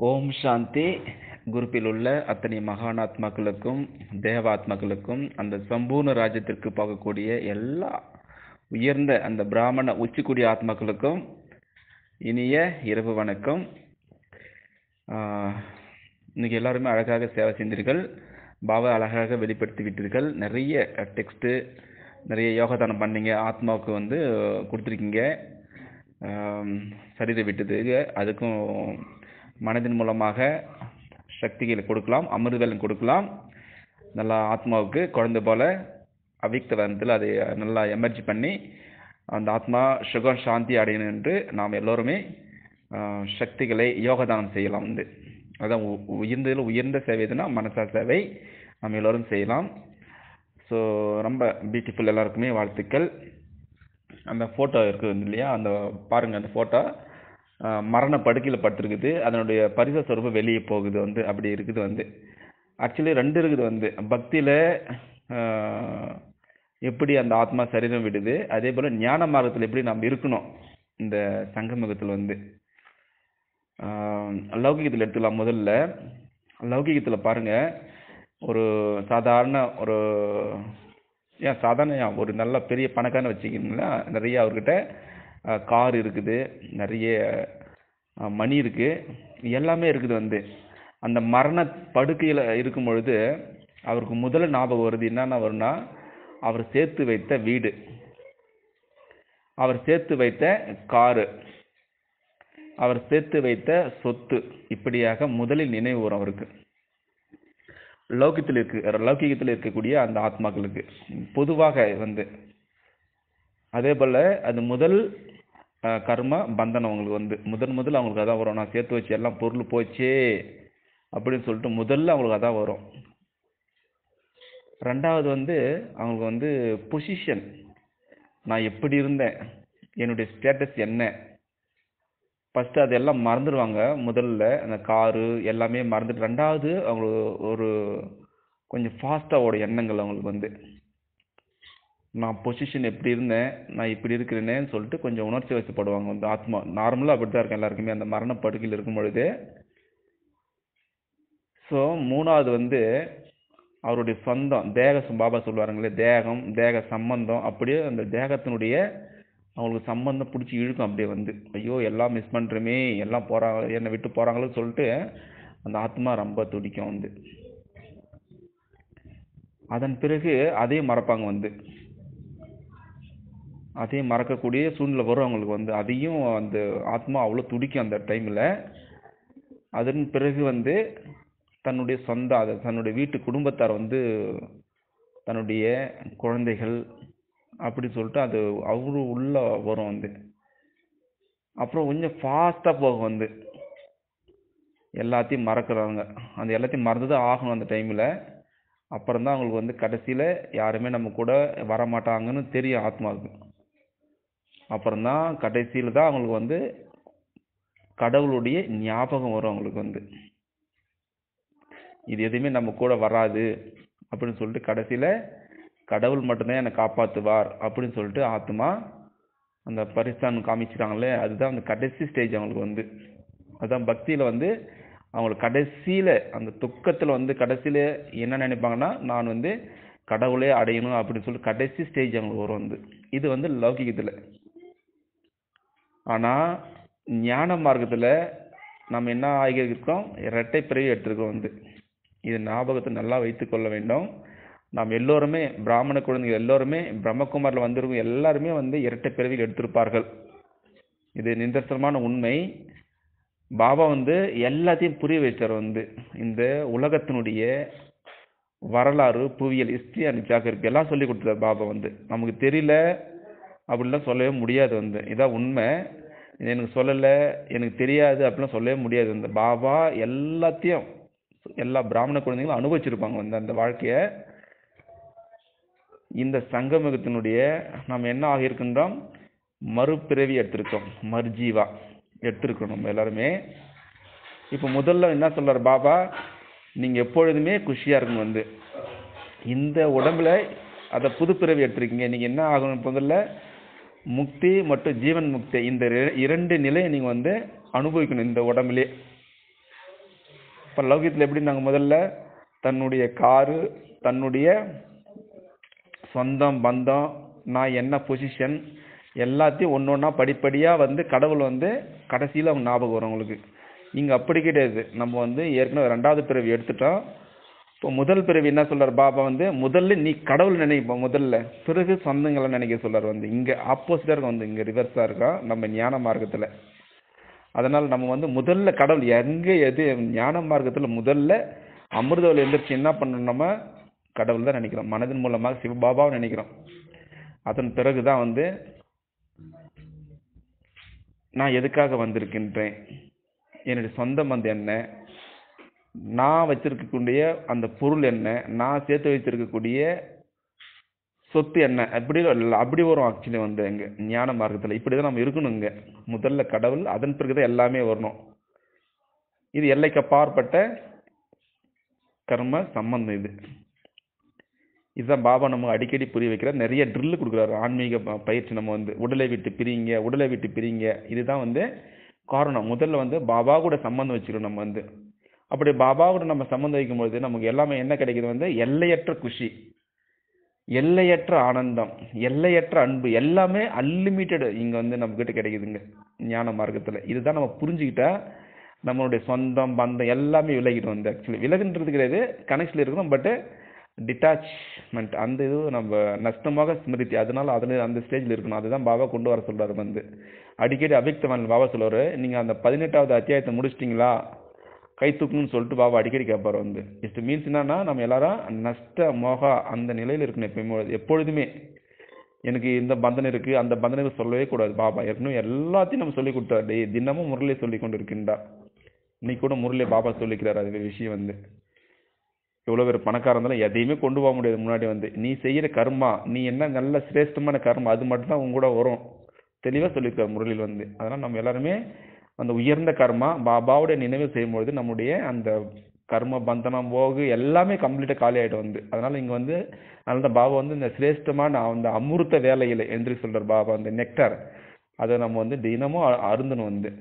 ஓம் சாந்தி குரூப்பில் உள்ள அத்தனை மகானாத்மாக்களுக்கும் தேவாத்மாக்களுக்கும் அந்த சம்பூர்ண ராஜ்யத்திற்கு போகக்கூடிய எல்லா உயர்ந்த அந்த பிராமண உச்சிக்குடி ஆத்மாக்களுக்கும் இனிய இரவு வணக்கம் ஆஹ், இன்னைக்கு எல்லாருமே அழகாக சேவை செய்தீர்கள் பாபா அழகாக வெளிப்படுத்தி விட்டீர்கள் நிறைய டெக்ஸ்ட்டு நிறைய யோகாதானம் பண்ணீங்க ஆத்மாவுக்கு வந்து கொடுத்துருக்கீங்க ஆம், சரீர விட்டதுக்கு அதுக்கும் மனதின் மூலமாக சக்திகளை கொடுக்கலாம் அமிர்தம் கொடுக்கலாம் நல்லா ஆத்மாவுக்கு குழந்தை போல அவிக்த வந்தத்தில் அதை நல்லா எமர்ஜி பண்ணி அந்த ஆத்மா சுகம் சாந்தி அடையணும் என்று நாம் எல்லோருமே ஆ, சக்திகளை யோகதானம் செய்யலாம் வந்து அதான் உ- உயர்ந்ததில் உயர்ந்த சேவை எதுனா மனசா சேவை நாம் எல்லோரும் செய்யலாம் ஸோ ரொம்ப பியூட்டிஃபுல் எல்லாருக்குமே வாழ்த்துக்கள் அந்த ஃபோட்டோ இருக்குது இல்லையா அந்த பாருங்க அந்த ஃபோட்டோ மரண படுக்கையில் படுத்திருக்குது அதனுடைய பரிச சொரூபம் வெளியே போகுது வந்து அப்படி இருக்குது வந்து ஆக்சுவலி ரெண்டு இருக்குது வந்து பக்தியில் எப்படி அந்த ஆத்மா சரீரம் விடுது அதே போல் ஞான மார்க்கத்தில் எப்படி நாம் இருக்கணும் இந்த சங்கமுகத்தில் வந்து ஆஹ் லௌகிகத்தில் எடுத்துக்கலாம் முதல்ல லௌகிகத்தில் பாருங்க ஒரு சாதாரண ஒரு ஏன் சாதாரண ஏன் ஒரு நல்ல பெரிய பணக்காரனை வச்சுக்கிங்களா நிறைய அவர்கிட்ட கார் இருக்குது நிறைய அஹ், மணி இருக்கு எல்லாமே இருக்குது வந்து அந்த மரண படுக்கையில் இருக்கும் பொழுது அவருக்கு முதல்ல ஞாபகம் வருது என்னென்ன வரும்னா அவர் சேர்த்து வைத்த வீடு அவர் சேர்த்து வைத்த காரு அவர் சேர்த்து வைத்த சொத்து இப்படியாக முதலில் நினைவு வரும் அவருக்கு லௌகித்தில் இருக்கு லௌகிகத்தில் இருக்கக்கூடிய அந்த ஆத்மாக்களுக்கு பொதுவாக வந்து அதே போல அது முதல் அஹ், கர்ம பந்தனம் அவங்களுக்கு வந்து முதல் முதல்ல அவங்களுக்கு அதான் வரும் நான் சேர்த்து வச்சு எல்லாம் பொருள் போச்சே அப்படின்னு சொல்லிட்டு முதல்ல அவங்களுக்கு அதான் வரும் ரெண்டாவது வந்து அவங்களுக்கு வந்து பொசிஷன் நான் எப்படி இருந்தேன் என்னுடைய ஸ்டேட்டஸ் என்ன ஃபஸ்ட்டு அதெல்லாம் மறந்துடுவாங்க முதல்ல அந்த காரு எல்லாமே மறந்துட்டு ரெண்டாவது அவங்களுக்கு ஒரு கொஞ்சம் ஃபாஸ்ட்டாக ஓட எண்ணங்கள் அவங்களுக்கு வந்து நான் பொசிஷன் எப்படி இருந்தேன் நான் இப்படி இருக்கிறேனேன்னு சொல்லிட்டு கொஞ்சம் உணர்ச்சி வசப்படுவாங்க வந்து ஆத்மா நார்மலாக அப்படி தான் இருக்கும் எல்லாருக்குமே அந்த மரண படுக்கையில் இருக்கும் பொழுது ஸோ மூணாவது வந்து அவருடைய சொந்தம் தேக சம்- பாபா சொல்லுவாருங்களே தேகம் தேக சம்பந்தம் அப்படியே அந்த தேகத்தினுடைய அவங்களுக்கு சம்பந்தம் பிடிச்சி இழுக்கும் அப்படியே வந்து ஐயோ எல்லாம் மிஸ் பண்ணுறோமே எல்லாம் போகிறாங்க என்னை விட்டு போகிறாங்களோன்னு சொல்லிட்டு அந்த ஆத்மா ரொம்ப துடிக்கும் வந்து அதன் பிறகு அதையும் மறப்பாங்க வந்து அதையும் மறக்கக்கூடிய சூழ்நிலை வரும் அவங்களுக்கு வந்து அதையும் அந்த ஆத்மா அவ்வளோ துடிக்கும் அந்த டைமில் அதன் பிறகு வந்து தன்னுடைய சொந்த அது தன்னுடைய வீட்டு குடும்பத்தார் வந்து தன்னுடைய குழந்தைகள் அப்படி சொல்லிட்டு அது அவரு உள்ள வரும் வந்து அப்புறம் கொஞ்சம் ஃபாஸ்ட்டாக போகும் வந்து எல்லாத்தையும் மறக்குறாங்க அந்த எல்லாத்தையும் மறந்து தான் ஆகணும் அந்த டைமில் அப்புறம் தான் அவங்களுக்கு வந்து கடைசியில் யாருமே நம்ம கூட வரமாட்டாங்கன்னு தெரியும் ஆத்மாவுக்கு அப்புறம் தான் கடைசியில் தான் அவங்களுக்கு வந்து கடவுளுடைய ஞாபகம் வரும் அவங்களுக்கு வந்து இது எதுவுமே நம்ம கூட வராது அப்படின்னு சொல்லிட்டு கடைசியில் கடவுள் மட்டும்தான் என்னை காப்பாற்றுவார் அப்படின்னு சொல்லிட்டு ஆத்மா அந்த பரிஸ்தான் காமிச்சிட்டாங்களே அதுதான் அந்த கடைசி ஸ்டேஜ் அவங்களுக்கு வந்து அதான் பக்தியில் வந்து அவங்களுக்கு கடைசியில் அந்த துக்கத்தில் வந்து கடைசியில் என்ன நினைப்பாங்கன்னா நான் வந்து கடவுளே அடையணும் அப்படின்னு சொல்லி கடைசி ஸ்டேஜ் அவங்களுக்கு வரும் வந்து இது வந்து லௌகிகத்தில் ஆனால் ஞான மார்க்கத்தில் நம்ம என்ன ஆகியிருக்கோம் இரட்டை பிறவி எடுத்திருக்கோம் வந்து இது ஞாபகத்தை நல்லா வைத்துக் கொள்ள வேண்டும் நாம் எல்லோருமே பிராமண குழந்தைகள் எல்லோருமே பிரம்மகுமாரில் வந்திருக்கும் எல்லாருமே வந்து இரட்டை பிறவிகள் எடுத்திருப்பார்கள் இது நிதர்சனமான உண்மை பாபா வந்து எல்லாத்தையும் புரிய வச்சார் வந்து இந்த உலகத்தினுடைய வரலாறு புவியியல் ஹிஸ்ட்ரி அண்ட் ஜாகிரபி எல்லாம் சொல்லி கொடுத்தார் பாபா வந்து நமக்கு தெரியல அப்படிலாம் சொல்லவே முடியாது வந்து இதான் உண்மை இது எனக்கு சொல்லலை எனக்கு தெரியாது அப்படிலாம் சொல்லவே முடியாது இந்த பாபா எல்லாத்தையும் எல்லா பிராமண குழந்தைங்களும் அனுபவிச்சிருப்பாங்க வந்து அந்த வாழ்க்கையை இந்த சங்கமுகத்தினுடைய நாம் என்ன ஆகியிருக்கின்றோம் மறுபிறவி எடுத்திருக்கோம் மர்ஜீவா எடுத்திருக்கோம் நம்ம எல்லாருமே இப்போ முதல்ல என்ன சொல்றார் பாபா நீங்க எப்பொழுதுமே குஷியா இருக்கணும் வந்து இந்த உடம்புல அதை புதுப்பிறவி எடுத்திருக்கீங்க நீங்க என்ன ஆகணும் முதல்ல முக்தி மற்றும் ஜீவன் முக்தி இந்த ரெ- இரண்டு நிலையை நீங்க வந்து அனுபவிக்கணும் இந்த உடம்புலே இப்போ லௌகியத்தில் எப்படி நாங்கள் முதல்ல தன்னுடைய காரு தன்னுடைய சொந்தம் பந்தம் நான் என்ன பொசிஷன் எல்லாத்தையும் ஒன்று ஒன்றா படிப்படியாக வந்து கடவுள் வந்து கடைசியில் அவங்க ஞாபகம் வரும் உங்களுக்கு இங்கே அப்படி கிடையாது நம்ம வந்து ஏற்கனவே ரெண்டாவது பிறவி எடுத்துட்டோம் இப்போ முதல் பிறவி என்ன சொல்றார் பாபா வந்து முதல்ல நீ கடவுள் நினைப்ப முதல்ல பிறகு சொந்தங்களை நினைக்க சொல்றார் வந்து இங்கே ஆப்போசிட்டாக இருக்கும் வந்து இங்கே ரிவர்ஸாக இருக்கும் நம்ம ஞான மார்க்கத்தில் அதனால் நம்ம வந்து முதல்ல கடவுள் எங்கே எது ஞான மார்க்கத்தில் முதல்ல அமிர்தவல் எந்திரிச்சு என்ன பண்ணணும் நம்ம கடவுள் தான் நினைக்கிறோம் மனதின் மூலமாக சிவபாபாவை நினைக்கிறோம் அதன் பிறகு தான் வந்து நான் எதுக்காக வந்திருக்கின்றேன் என்னுடைய சொந்தம் வந்து என்ன நான் வச்சிருக்கக்கூடிய அந்த பொருள் என்ன நான் சேர்த்து வைத்திருக்கக்கூடிய சொத்து என்ன அப்படி இல்ல, அப்படி வரும் ஆக்சுவலி வந்து எங்க ஞான மார்க்கத்தில் இப்படி தான் நம்ம இருக்கணும் இங்க முதல்ல கடவுள் அதன் பிறகு தான் எல்லாமே வரணும் இது எல்லைக்கு அப்பாற்பட்ட கர்ம சம்பந்தம் இது இதுதான் பாபா நமக்கு அடிக்கடி புரிய வைக்கிறார் நிறைய ட்ரில் கொடுக்குறாரு ஆன்மீக ப- பயிற்சி நம்ம வந்து உடலை விட்டு பிரிங்க உடலை விட்டு பிரிங்க இதுதான் வந்து காரணம் முதல்ல வந்து பாபா கூட சம்பந்தம் வச்சுக்கணும் நம்ம வந்து அப்படி பாபா கூட நம்ம சம்பந்தம் வைக்கும்போது நமக்கு எல்லாமே என்ன கிடைக்குது வந்து எல்லையற்ற குஷி எல்லையற்ற ஆனந்தம் எல்லையற்ற அன்பு எல்லாமே அன்லிமிட்டெட் இங்க வந்து நம்ம கிட்ட கிடைக்குதுங்க ஞான மார்க்கத்துல இதுதான் நம்ம புரிஞ்சுக்கிட்டா நம்மளுடைய சொந்தம் பந்தம் எல்லாமே விலகிடும் வந்து ஆக்சுவலி விலகுன்றது கிடையாது கனெக்ஷன்ல இருக்கணும் பட் டிட்டாச்மெண்ட் அந்த இது நம்ம நஷ்டமாக ஸ்மிருதி அதனால அதில் அந்த ஸ்டேஜில் இருக்கணும் அதுதான் பாபா கொண்டு வர சொல்றாரு வந்து அடிக்கடி அபிக்தவன் பாபா சொல்லுவாரு நீங்க அந்த பதினெட்டாவது அத்தியாயத்தை முடிச்சிட்டிங்களா கை தூக்கணும்னு சொல்லிட்டு பாபா அடிக்கடி கேட்பாரு வந்து இட் மீன்ஸ் என்னன்னா நம்ம எல்லாரும் நஷ்ட மோகா அந்த நிலையில இருக்கணும் எப்பயுமே எப்பொழுதுமே எனக்கு இந்த பந்தனம் இருக்கு அந்த பந்தனம் சொல்லவே கூடாது பாபா ஏற்கனவே எல்லாத்தையும் நம்ம சொல்லி கொடுத்தாரு டேய், தினமும் முரளியை சொல்லி கொண்டு இருக்கின்றார் இன்னைக்கு கூட முரளியை பாபா சொல்லிக்கிறார் அது ஒரு விஷயம் வந்து எவ்வளோ பேர் பணக்காரன் இருந்தாலும் எதையுமே கொண்டு போக முடியாது முன்னாடி வந்து நீ செய்யற கர்மா நீ என்ன நல்ல சிரேஷ்டமான கர்மா அது மட்டும் தான் உங்க கூட வரும் தெளிவா சொல்லியிருக்காரு முரளியில் வந்து அதனால் நம்ம எல்லாருமே அந்த உயர்ந்த கர்மா பாபாவுடைய நினைவு செய்யும்பொழுது நம்முடைய அந்த கர்ம பந்தனம் போகு எல்லாமே கம்ப்ளீட்டாக காலி ஆயிடும் வந்து அதனால இங்க வந்து அதனால தான் பாபா வந்து இந்த சிரேஷ்டமான அந்த அமிர்த வேலையில எந்திரி சொல்றார் பாபா அந்த நெக்டார் அதை நம்ம வந்து தினமும் அ- அருந்தணும் வந்து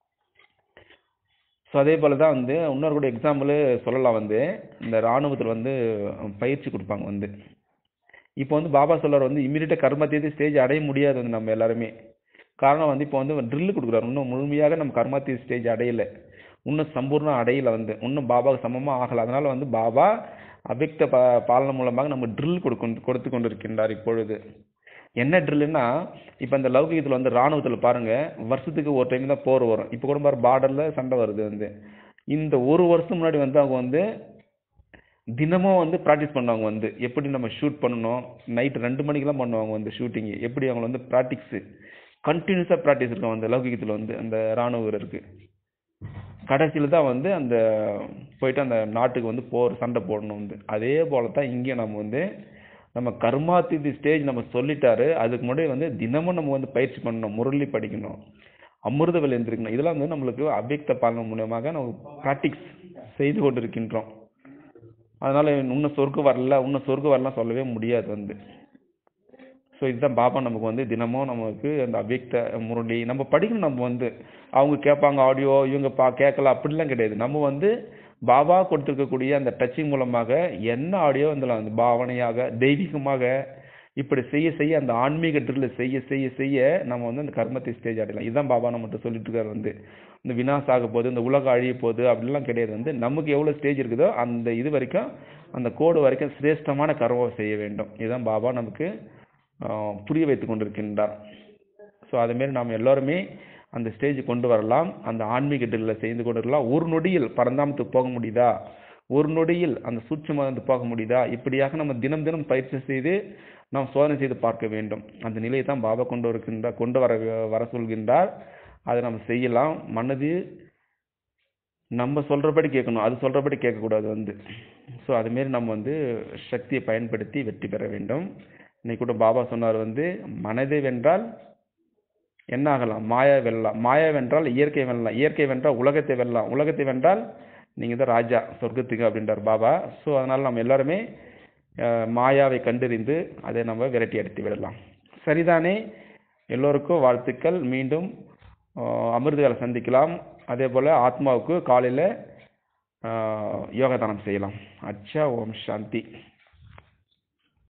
ஸோ அதே போல தான் வந்து இன்னொரு கூட எக்ஸாம்பிள் சொல்லலாம் வந்து இந்த ராணுவத்தில் வந்து பயிற்சி கொடுப்பாங்க வந்து இப்போ வந்து பாபா சொல்றார் வந்து இமீடியட்டாக கர்மத்தீதி ஸ்டேஜ் அடைய முடியாது வந்து நம்ம எல்லாருமே காரணம் வந்து இப்போ வந்து ட்ரில் கொடுக்குறாரு இன்னும் முழுமையாக நம்ம கர்மாத்தீதி ஸ்டேஜ் அடையல இன்னும் சம்பூர்ணம் அடையல வந்து இன்னும் பாபாவுக்கு சமமாக ஆகல அதனால வந்து பாபா அவ்யக்த பா பாலனை மூலமாக நம்ம ட்ரில் கொடுக்க கொடுத்து கொண்டிருக்கின்றார் இப்பொழுது என்ன ட்ரில்லுன்னா இப்போ இந்த லௌகிகத்தில் வந்து ராணுவத்தில் பாருங்க வருஷத்துக்கு ஒரு டைம் தான் போர் வரும் இப்போ கூட பாரு பார்டரில் சண்டை வருது வந்து இந்த ஒரு வருஷம் முன்னாடி வந்து அவங்க வந்து தினமும் வந்து ப்ராக்டிஸ் பண்ணுவாங்க வந்து எப்படி நம்ம ஷூட் பண்ணணும் நைட் ரெண்டு மணிக்கெல்லாம் பண்ணுவாங்க வந்து ஷூட்டிங் எப்படி அவங்க வந்து ப்ராக்டிக்ஸு கண்டினியூஸாக ப்ராக்டிஸ் இருக்கும் அந்த லௌகிகத்தில் வந்து அந்த ராணுவ வீரருக்கு கடைசியில் தான் வந்து அந்த போயிட்டு அந்த நாட்டுக்கு வந்து போர் சண்டை போடணும் வந்து அதே போல தான் இங்கே நம்ம வந்து நம்ம கர்மாதிதி ஸ்டேஜ் நம்ம சொல்லிட்டாரு அதுக்கு முன்னாடி வந்து தினமும் நம்ம வந்து பயிற்சி பண்ணணும் முரளி படிக்கணும் அமிர்த வேலை எந்திரிக்கணும் இதெல்லாம் வந்து நம்மளுக்கு அவ்யக்த பாலனம் மூலியமாக நம்ம ப்ராக்டிக்ஸ் செய்து கொண்டிருக்கின்றோம் அதனால இன்னும் சொர்க்கம் வரல இன்னும் சொர்க்கம் வரலாம் சொல்லவே முடியாது வந்து ஸோ இதுதான் பாபா நமக்கு வந்து தினமும் நமக்கு அந்த அவ்யக்த முரளி நம்ம படிக்கணும் நம்ம வந்து அவங்க கேட்பாங்க ஆடியோ இவங்க பா கேட்கல அப்படிலாம் கிடையாது நம்ம வந்து பாபா கொடுத்துருக்கக்கூடிய அந்த டச்சிங் மூலமாக என்ன ஆடியோ அந்த அந்த பாவனையாக தெய்வீகமாக இப்படி செய்ய செய்ய அந்த ஆன்மீக ட்ரில் செய்ய செய்ய செய்ய நம்ம வந்து அந்த கர்மத்தை ஸ்டேஜ் அடையலாம் இதுதான் பாபா நம்மகிட்ட சொல்லிட்டு இருக்காரு வந்து இந்த வினாச ஆக போகுது இந்த உலகம் அழிய போகுது அப்படிலாம் கிடையாது வந்து நமக்கு எவ்வளோ ஸ்டேஜ் இருக்குதோ அந்த இது வரைக்கும் அந்த கோடு வரைக்கும் சிரேஷ்டமான கர்மம் செய்ய வேண்டும் இதுதான் பாபா நமக்கு ஆஹ், புரிய வைத்து கொண்டிருக்கின்றார் ஸோ அதுமாரி நாம் எல்லாருமே அந்த ஸ்டேஜ் கொண்டு வரலாம் அந்த ஆன்மீக ட்ரில்ல செய்து கொண்டு வரலாம் ஒரு நொடியில் பரந்தாமத்துக்கு போக முடியுதா ஒரு நொடியில் அந்த சூட்சுமத்துக்கு போக முடியுதா இப்படியாக நம்ம தினம் தினம் பயிற்சி செய்து நாம் சோதனை செய்து பார்க்க வேண்டும் அந்த நிலையை தான் பாபா கொண்டு வருகின்றார் கொண்டு வர வர சொல்கின்றார் அதை நம்ம செய்யலாம் மனது நம்ம சொல்றபடி கேட்கணும் அது சொல்றபடி கேட்கக்கூடாது வந்து ஸோ அதுமாரி நம்ம வந்து சக்தியை பயன்படுத்தி வெற்றி பெற வேண்டும் இன்னைக்கு கூட பாபா சொன்னார் வந்து மனதை வென்றால் என்ன ஆகலாம் மாயா வெல்லலாம் மாயா வென்றால் இயற்கை வெல்லலாம் இயற்கை வென்றால் உலகத்தை வெல்லலாம் உலகத்தை வென்றால் நீங்கள் தான் ராஜா சொர்க்கத்துக்கு அப்படின்றார் பாபா ஸோ அதனால் நம்ம எல்லாருமே அஹ், மாயாவை கண்டறிந்து அதை நம்ம விரட்டி அடித்து விடலாம் சரிதானே எல்லோருக்கும் வாழ்த்துக்கள் மீண்டும் அஹ், அமிர்தங்களை சந்திக்கலாம் அதே போல் ஆத்மாவுக்கு காலையில் ஆஹ், யோகதானம் செய்யலாம் அச்சா ஓம் சாந்தி